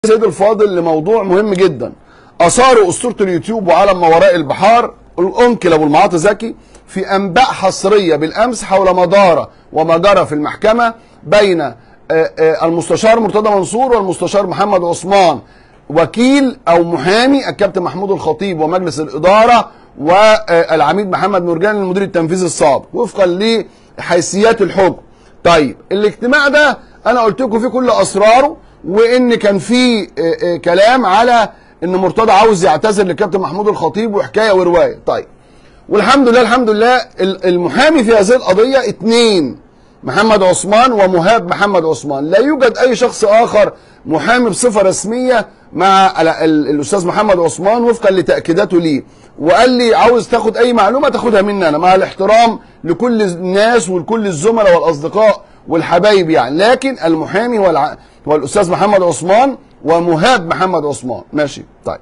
سيد الفاضل لموضوع مهم جدا اثار اسطوره اليوتيوب وعالم ما وراء البحار الانكل ابو المعاطي زكي في انباء حصريه بالامس حول ما دار وما جرى في المحكمه بين آه، آه، المستشار مرتضى منصور والمستشار محمد عثمان وكيل او محامي الكابتن محمود الخطيب ومجلس الاداره والعميد محمد مرجان المدير التنفيذي السابق وفقا لحيثيات الحكم طيب الاجتماع ده انا قلت لكم فيه كل اسراره وان كان في آه، آه، كلام على ان مرتضى عاوز يعتذر للكابتن محمود الخطيب وحكايه وروايه طيب والحمد لله الحمد لله ال- المحامي في هذه القضيه اتنين محمد عثمان ومهاب محمد عثمان لا يوجد اي شخص اخر محامي بصفه رسميه مع ال- ال- الاستاذ محمد عثمان وفقا لتاكيداته لي وقال لي عاوز تاخد اي معلومه تاخدها مني انا مع الاحترام لكل الناس ولكل الزملاء والاصدقاء والحبايب يعني لكن المحامي والع... هو الاستاذ محمد عثمان ومهاب محمد عثمان ماشي طيب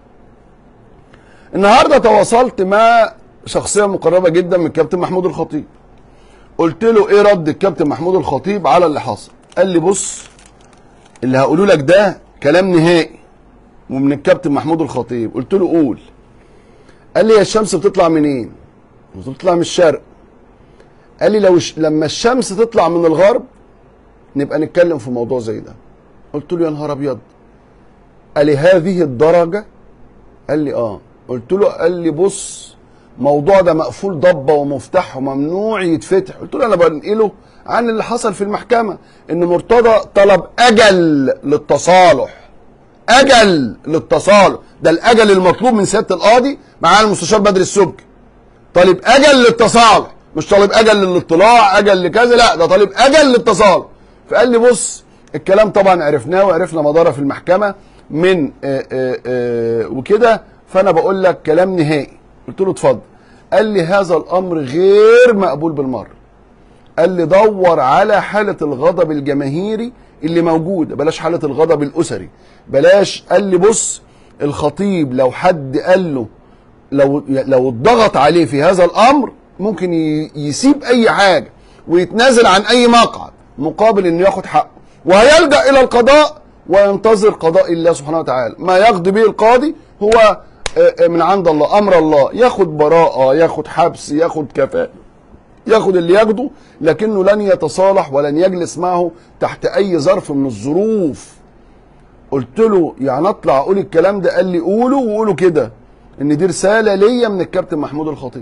النهارده تواصلت مع شخصيه مقربه جدا من الكابتن محمود الخطيب قلت له ايه رد الكابتن محمود الخطيب على اللي حصل قال لي بص اللي هقوله لك ده كلام نهائي ومن الكابتن محمود الخطيب قلت له قول قال لي هي الشمس بتطلع منين بتطلع من الشرق قال لي لو ش... لما الشمس تطلع من الغرب نبقى نتكلم في موضوع زي ده قلت له يا نهار ابيض قال لي هذه الدرجه قال لي اه قلت له قال لي بص موضوع ده مقفول ضبه ومفتاح وممنوع يتفتح قلت له انا بنقله عن اللي حصل في المحكمه ان مرتضى طلب اجل للتصالح اجل للتصالح ده الاجل المطلوب من سياده القاضي مع المستشار بدر السبكي طالب اجل للتصالح مش طالب اجل للاطلاع اجل لكذا لا ده طالب اجل للتصالح فقال لي بص الكلام طبعا عرفناه وعرفنا مداره في المحكمه من آآ آآ وكده فانا بقول لك كلام نهائي قلت له اتفضل قال لي هذا الامر غير مقبول بالمره قال لي دور على حاله الغضب الجماهيري اللي موجوده بلاش حاله الغضب الاسري بلاش قال لي بص الخطيب لو حد قال له لو لو اتضغط عليه في هذا الامر ممكن ي- يسيب اي حاجه ويتنازل عن اي مقعد مقابل انه ياخد حقه وهيلجا الى القضاء وينتظر قضاء الله سبحانه وتعالى ما يقضي به القاضي هو آه، آه، من عند الله امر الله ياخد براءه ياخد حبس ياخد كفاءه ياخد اللي ياخده لكنه لن يتصالح ولن يجلس معه تحت اي ظرف من الظروف قلت له يعني اطلع اقول الكلام ده قال لي قوله وقوله كده ان دي رساله ليا من الكابتن محمود الخطيب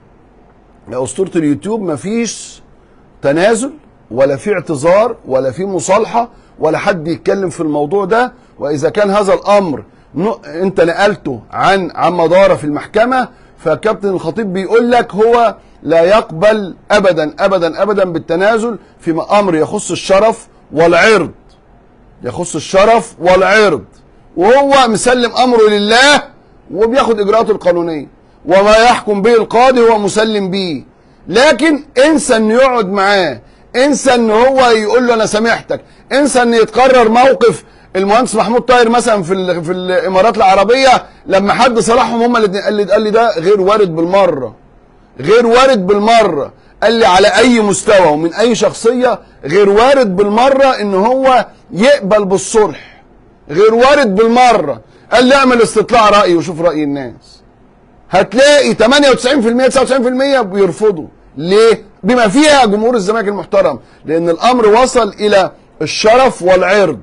يا اسطوره اليوتيوب مفيش تنازل ولا في اعتذار ولا في مصالحه ولا حد يتكلم في الموضوع ده واذا كان هذا الامر ن- انت نقلته عن عما دار في المحكمه فكابتن الخطيب بيقول لك هو لا يقبل ابدا ابدا ابدا بالتنازل في امر يخص الشرف والعرض يخص الشرف والعرض وهو مسلم امره لله وبياخد اجراءاته القانونيه وما يحكم به القاضي هو مسلم به لكن انسى انه يقعد معاه انسى ان هو يقول له انا سامحتك انسى ان يتقرر موقف المهندس محمود طاهر مثلا في ال- في الامارات العربيه لما حد صالحهم هم اللي قال لي قال لي ده غير وارد بالمره غير وارد بالمره قال لي على اي مستوى ومن اي شخصيه غير وارد بالمره ان هو يقبل بالصلح غير وارد بالمره قال لي اعمل استطلاع راي وشوف راي الناس هتلاقي 98% 99% بيرفضوا ليه بما فيها جمهور الزمالك المحترم لان الامر وصل الى الشرف والعرض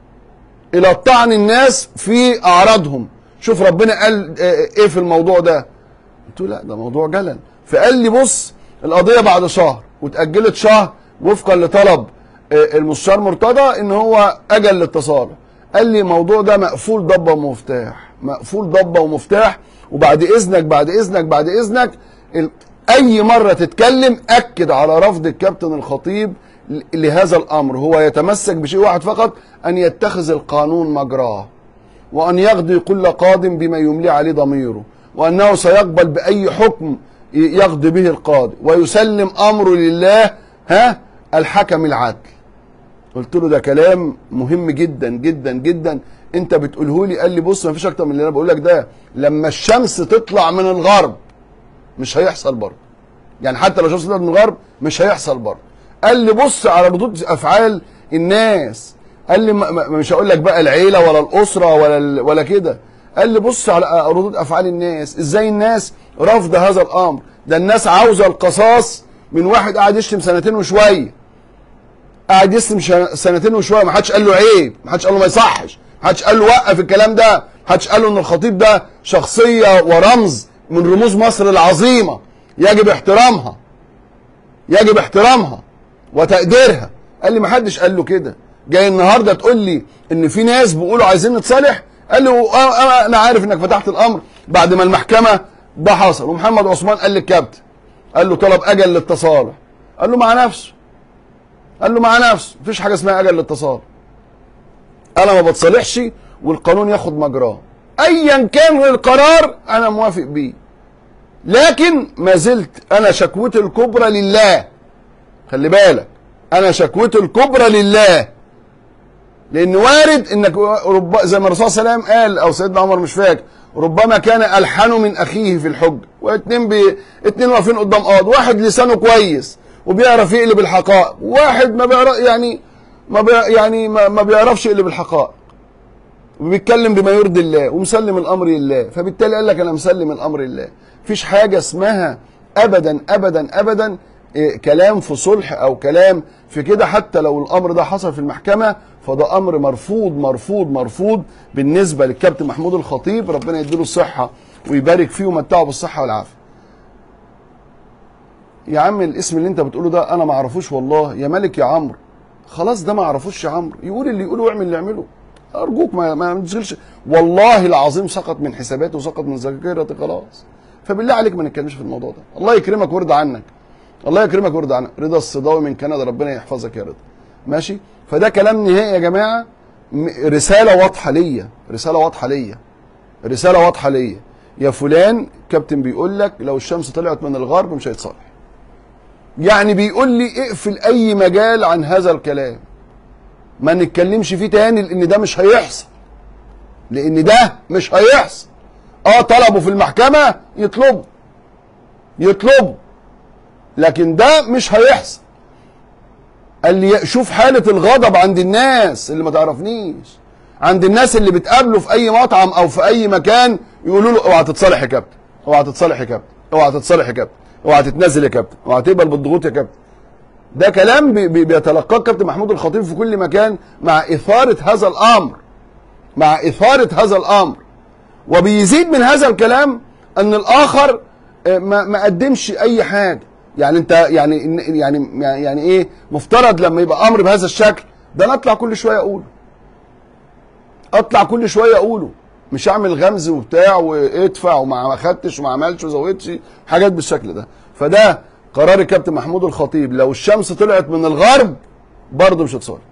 الى طعن الناس في اعراضهم شوف ربنا قال آه، ايه في الموضوع ده قلت له لا ده موضوع جلل فقال لي بص القضيه بعد شهر واتاجلت شهر وفقا لطلب آه، المستشار مرتضى ان هو اجل للتصالح قال لي الموضوع ده مقفول ضبه ومفتاح مقفول ضبه ومفتاح وبعد اذنك بعد اذنك بعد اذنك ال- اي مره تتكلم اكد على رفض الكابتن الخطيب ل- لهذا الامر هو يتمسك بشيء واحد فقط ان يتخذ القانون مجراه وأن يقضي كل قاض بما يملي عليه ضميره وأنه سيقبل بأي حكم ي- يقضي به القاضي ويسلم أمره لله ها الحكم العدل قلت له ده كلام مهم جدا جدا جدا انت بتقوله لي قال لي بص مفيش اكتر من اللي انا بقول لك ده لما الشمس تطلع من الغرب مش هيحصل برضه يعني حتى لو الشمس طلعت من الغرب مش هيحصل برضه قال لي بص على ردود افعال الناس قال لي ما- ما- مش هقول لك بقى العيله ولا الاسره ولا ال- ولا كده قال لي بص على ردود افعال الناس ازاي الناس رافضه هذا الامر ده الناس عاوزه القصاص من واحد قاعد يشتم سنتين وشويه قاعد يشتم ش- سنتين وشويه ما حدش قال له عيب ما حدش قال له ما يصحش ما حدش قال له وقف الكلام ده ما حدش قال له ان الخطيب ده شخصيه ورمز من رموز مصر العظيمه يجب احترامها يجب احترامها وتقديرها قال لي ما حدش قال له كده جاي النهارده تقول لي ان في ناس بيقولوا عايزين نتصالح قال لي و- أنا- انا انا عارف انك فتحت الامر بعد ما المحكمه ده حصل ومحمد عثمان قال للكابتن قال له طلب اجل للتصالح قال له مع نفسه قال له مع نفسه مفيش حاجه اسمها اجل للتصالح انا ما بتصالحش والقانون ياخد مجراه ايا كان القرار انا موافق بيه لكن ما زلت انا شكوتي الكبرى لله خلي بالك انا شكوتي الكبرى لله لان وارد انك رب زي ما الرسول صلى الله عليه وسلم قال او سيدنا عمر مش فاكر ربما كان الحن من اخيه في الحج واتنين بي... اتنين واقفين قدام قاضي واحد لسانه كويس وبيعرف يقلب الحقائق واحد ما بيعرف يعني ما بي... يعني ما, ما بيعرفش يقلب الحقائق وبيتكلم بما يرضي الله ومسلم الامر لله فبالتالي قال لك انا مسلم الامر لله مفيش حاجه اسمها ابدا ابدا ابدا إيه، كلام في صلح او كلام في كده حتى لو الامر ده حصل في المحكمه فده امر مرفوض مرفوض مرفوض بالنسبه للكابتن محمود الخطيب ربنا يديله الصحه ويبارك فيه ويمتعه بالصحه والعافيه يا عم الاسم اللي انت بتقوله ده انا ما اعرفوش والله يا ملك يا عمرو خلاص ده ما اعرفوش يا عمرو يقول اللي يقوله واعمل اللي يعمله ارجوك ما ما تشغلش والله العظيم سقط من حساباتي وسقط من ذاكرتي خلاص فبالله عليك ما نتكلمش في الموضوع ده الله يكرمك ويرضى عنك الله يكرمك ويرضى عنك رضا الصداوي من كندا ربنا يحفظك يا رضا ماشي فده كلام نهائي يا جماعه م- رساله واضحه ليا رساله واضحه ليا رساله واضحه ليا يا فلان كابتن بيقول لك لو الشمس طلعت من الغرب مش هيتصالح يعني بيقول لي اقفل اي مجال عن هذا الكلام ما نتكلمش فيه تاني لان ده مش هيحصل لان ده مش هيحصل اه طلبوا في المحكمه يطلبوا يطلبوا لكن ده مش هيحصل قال لي شوف حاله الغضب عند الناس اللي ما تعرفنيش عند الناس اللي بتقابله في اي مطعم او في اي مكان يقولوا له اوعى تتصالح يا كابتن اوعى تتصالح يا كابتن اوعى تتصالح يا كابتن اوعى تتنازل يا كابتن اوعى تقبل بالضغوط يا كابتن ده كلام بي- بي- بيتلقاه كابتن محمود الخطيب في كل مكان مع اثاره هذا الامر مع اثاره هذا الامر وبيزيد من هذا الكلام ان الاخر آه، ما ما قدمش اي حاجه يعني انت يعني يعني يعني ايه مفترض لما يبقى امر بهذا الشكل ده انا اطلع كل شويه اقوله اطلع كل شويه اقوله مش اعمل غمز وبتاع وادفع وما اخدتش وما عملتش وزودتش حاجات بالشكل ده فده قرار الكابتن محمود الخطيب لو الشمس طلعت من الغرب برضه مش هتصالح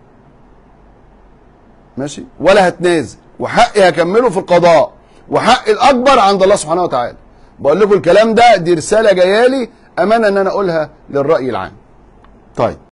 ماشي ولا هتنازل وحقي هكمله في القضاء وحقي الاكبر عند الله سبحانه وتعالى بقول لكم الكلام ده دي رساله جايه لي امانه ان انا اقولها للراي العام طيب